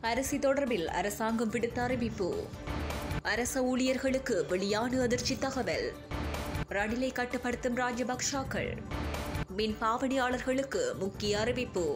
அரிசி தொடர்பில் அரசாங்கம் விடுத்த அறிவிப்பு அரச ஊழியர்களுக்கு வெளியான அதிர்ச்சி தகவல் ரணிலை கட்டுப்படுத்தும் ராஜபக்ஷாக்கள் மின் பாவனையாளர்களுக்கு முக்கிய அறிவிப்பு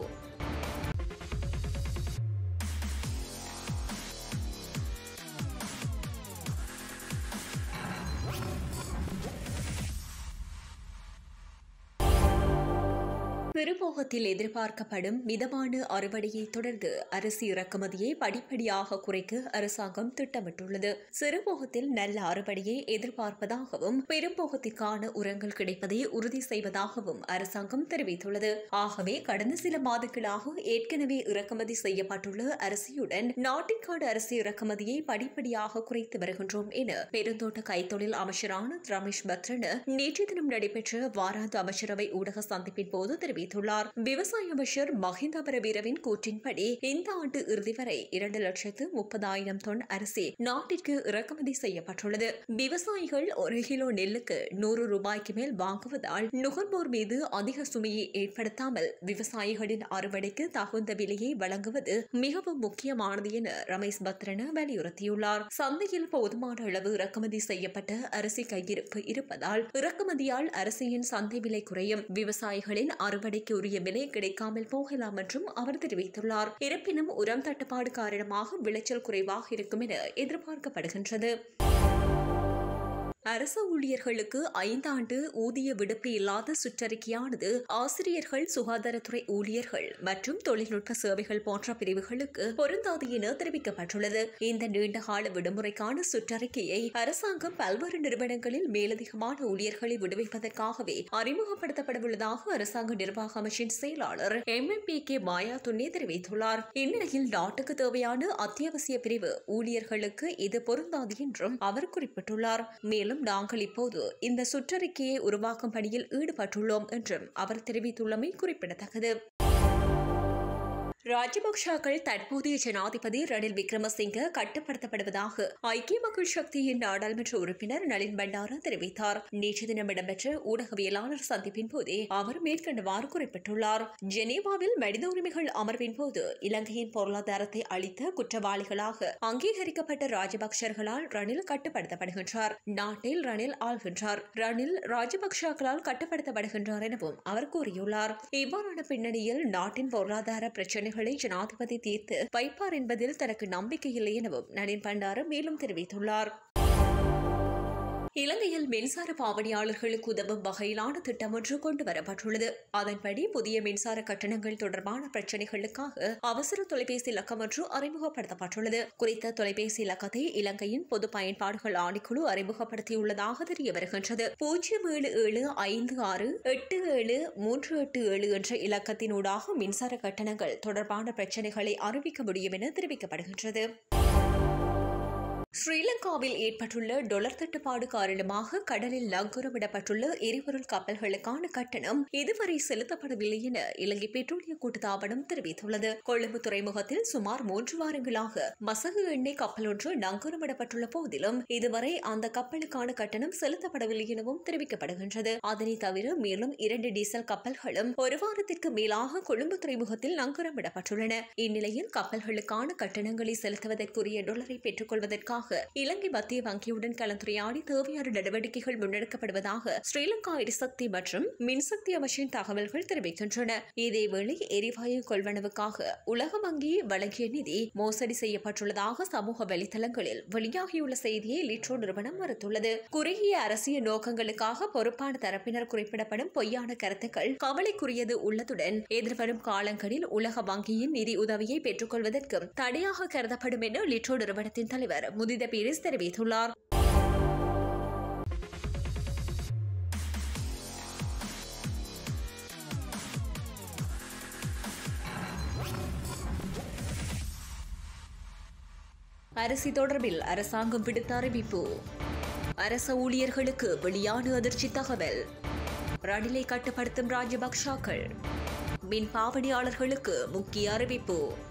பெரும்போகத்தில் எதிர்பார்க்கப்படும் மிதமான அறுவடையை தொடர்ந்து அரிசி இறக்குமதியை படிப்படியாக குறைக்க அரசாங்கம் திட்டமிட்டுள்ளது சிறுபோகத்தில் நல்ல அறுவடையை எதிர்பார்ப்பதாகவும் பெரும்போகத்திற்கான உரங்கள் கிடைப்பதை உறுதி செய்வதாகவும் அரசாங்கம் தெரிவித்துள்ளது ஆகவே கடந்த சில மாதங்களாக ஏற்கனவே இறக்குமதி செய்யப்பட்டுள்ள அரிசியுடன் நாட்டிற்கான அரிசி இறக்குமதியை படிப்படியாக குறைத்து வருகின்றோம் என பெருந்தோட்ட கைத்தொழில் அமைச்சரான ரமேஷ் பத்ரன் நேற்று தினம் நடைபெற்ற வாராந்த அமைச்சரவை ஊடக சந்திப்பின் போது தெரிவித்தார் தெரிவித்துள்ளார் விவசாய அமைச்சர் மஹிந்த பரவீரவின் கூற்றின்படி இந்த ஆண்டு இறுதி வரை இரண்டு லட்சத்து முப்பதாயிரம் தொன் அரிசி நாட்டிற்கு இறக்குமதி செய்யப்பட்டுள்ளது விவசாயிகள் ஒரு கிலோ நெல்லுக்கு நூறு ரூபாய்க்கு மேல் வாங்குவதால் நுகர்வோர் மீது அதிக சுமையை ஏற்படுத்தாமல் விவசாயிகளின் அறுவடைக்கு தகுந்த விலையை வழங்குவது மிகவும் முக்கியமானது என ரமேஷ் பத்ரன வலியுறுத்தியுள்ளார் சந்தையில் போதுமான அளவு இறக்குமதி செய்யப்பட்ட அரிசி கையிருப்பு இருப்பதால் இறக்குமதியால் அரிசியின் சந்தை விலை குறையும் விவசாயிகளின் அறுவடை அறுவடைக்கு உரிய விலை கிடைக்காமல் போகலாம் என்றும் அவர் தெரிவித்துள்ளார் இருப்பினும் உரம் தட்டுப்பாடு காரணமாக விளைச்சல் குறைவாக இருக்கும் என எதிர்பார்க்கப்படுகின்றது அரசு ஊழியர்களுக்கு ஐந்தாண்டு ஊதிய விடுப்பு இல்லாத சுற்றறிக்கையானது ஆசிரியர்கள் சுகாதாரத்துறை ஊழியர்கள் மற்றும் தொழில்நுட்ப சேவைகள் போன்ற பிரிவுகளுக்கு பொருந்தாது என தெரிவிக்கப்பட்டுள்ளது இந்த நீண்டகால விடுமுறைக்கான சுற்றறிக்கையை அரசாங்கம் பல்வேறு நிறுவனங்களில் மேலதிகமான ஊழியர்களை விடுவிப்பதற்காகவே அறிமுகப்படுத்தப்படவுள்ளதாக அரசாங்க நிர்வாக அமைச்சின் செயலாளர் M M P K Mayadunne தெரிவித்துள்ளார் இந்நிலையில் நாட்டுக்கு தேவையான அத்தியாவசிய பிரிவு ஊழியர்களுக்கு இது பொருந்தாது என்றும் அவர் குறிப்பிட்டுள்ளார் மேலும் மேலும் நாங்கள் இப்போது இந்த சுற்றறிக்கையை உருவாக்கும் பணியில் ஈடுபட்டுள்ளோம் என்றும் அவர் தெரிவித்துள்ளமை குறிப்பிடத்தக்கது ராஜபக்ஷாக்கள் தற்போதைய ஜனாதிபதி ரணில் விக்ரமசிங்க கட்டுப்படுத்தப்படுவதாக ஐக்கிய மக்கள் சக்தியின் நாடாளுமன்ற உறுப்பினர் நளின் பண்டாரா தெரிவித்தார் நேற்று தினம் இடம்பெற்ற ஊடகவியலாளர் சந்திப்பின் போதே அவர் மேற்கண்டவாறு குறிப்பிட்டுள்ளார் ஜெனீவாவில் மனித உரிமைகள் அமர்வின் போது இலங்கையின் பொருளாதாரத்தை அளித்த குற்றவாளிகளாக அங்கீகரிக்கப்பட்ட ராஜபக்சர்களால் ரணில் கட்டுப்படுத்தப்படுகின்றார் நாட்டில் ரணில் ஆள்கின்றார் ரணில் ராஜபக்ஷாக்களால் கட்டுப்படுத்தப்படுகின்றார் எனவும் அவர் கூறியுள்ளார் இவ்வாறான பின்னணியில் நாட்டின் பொருளாதார பிரச்சினை பிரச்சனைகளை ஜனாதிபதி தீர்த்து வைப்பார் என்பதில் தனக்கு நம்பிக்கை இல்லை எனவும் நளின் பண்டார மேலும் தெரிவித்துள்ளார் இலங்கையில் மின்சார பாவனையாளர்களுக்கு உதவும் வகையிலான திட்டம் ஒன்று கொண்டு வரப்பட்டுள்ளது அதன்படி புதிய மின்சார கட்டணங்கள் தொடர்பான பிரச்சினைகளுக்காக அவசர தொலைபேசி இலக்கம் ஒன்று அறிமுகப்படுத்தப்பட்டுள்ளது குறித்த தொலைபேசி இலக்கத்தை இலங்கையின் பொது பயன்பாடுகள் ஆணைக்குழு அறிமுகப்படுத்தியுள்ளதாக தெரிய வருகின்றது பூஜ்ஜியம் ஏழு ஏழு ஐந்து ஆறு எட்டு ஏழு மூன்று எட்டு ஏழு என்ற இலக்கத்தினூடாக மின்சார கட்டணங்கள் தொடர்பான பிரச்சினைகளை அறிவிக்க முடியும் என தெரிவிக்கப்படுகின்றது ஸ்ரீலங்காவில் ஏற்பட்டுள்ள டொலர் தட்டுப்பாடு காரணமாக கடலில் நங்கூரமிடப்பட்டுள்ள எரிபொருள் கப்பல்களுக்கான கட்டணம் இதுவரை செலுத்தப்படவில்லை என இலங்கை பெட்ரோலிய கூட்டுத்தாபனம் தெரிவித்துள்ளது கொழும்பு துறைமுகத்தில் சுமார் மூன்று வாரங்களாக மசகு எண்ணெய் கப்பல் ஒன்று நங்கூரமிடப்பட்டுள்ள போதிலும் இதுவரை அந்த கப்பலுக்கான கட்டணம் செலுத்தப்படவில்லை எனவும் தெரிவிக்கப்படுகின்றது அதனை தவிர மேலும் இரண்டு டீசல் கப்பல்களும் ஒரு வாரத்திற்கு மேலாக கொழும்பு துறைமுகத்தில் நங்கூரமிடப்பட்டுள்ளன இந்நிலையில் கப்பல்களுக்கான கட்டணங்களை செலுத்துவதற்குரிய டொலரை பெற்றுக் கொள்வதற்காக இலங்கை மத்திய வங்கியுடன் கலந்துரையாடி தேவையான நடவடிக்கைகள் முன்னெடுக்கப்படுவதாக ஸ்ரீலங்கா எரிசக்தி மற்றும் மின்சக்தி அமைச்சின் தகவல்கள் தெரிவிக்கின்றன இதேவேளை எரிவாயு கொள்வனவுக்காக உலக வங்கி வழங்கிய நிதி மோசடி செய்யப்பட்டுள்ளதாக சமூக வலைதளங்களில் வெளியாகியுள்ள செய்தியை லிட்ரோ நிறுவனம் மறுத்துள்ளது குறுகிய அரசியல் நோக்கங்களுக்காக பொறுப்பான தரப்பினர் குறிப்பிடப்படும் பொய்யான கருத்துக்கள் கவலைக்குரியது உள்ளதுடன் எதிர்வரும் காலங்களில் உலக வங்கியின் நிதி உதவியை பெற்றுக்கொள்வதற்கும் தடையாக கருதப்படும் என லிட்ரோ நிறுவனத்தின் தலைவர் முதித பீரிஸ் தெரிவித்துள்ளார் அரிசி தொடர்பில் அரசாங்கம் விடுத்த அறிவிப்பு அரச ஊழியர்களுக்கு வெளியான அதிர்ச்சி தகவல் ரணிலை கட்டுப்படுத்தும் ராஜபக்ஷாக்கள் மின் பாவனையாளர்களுக்கு முக்கிய அறிவிப்பு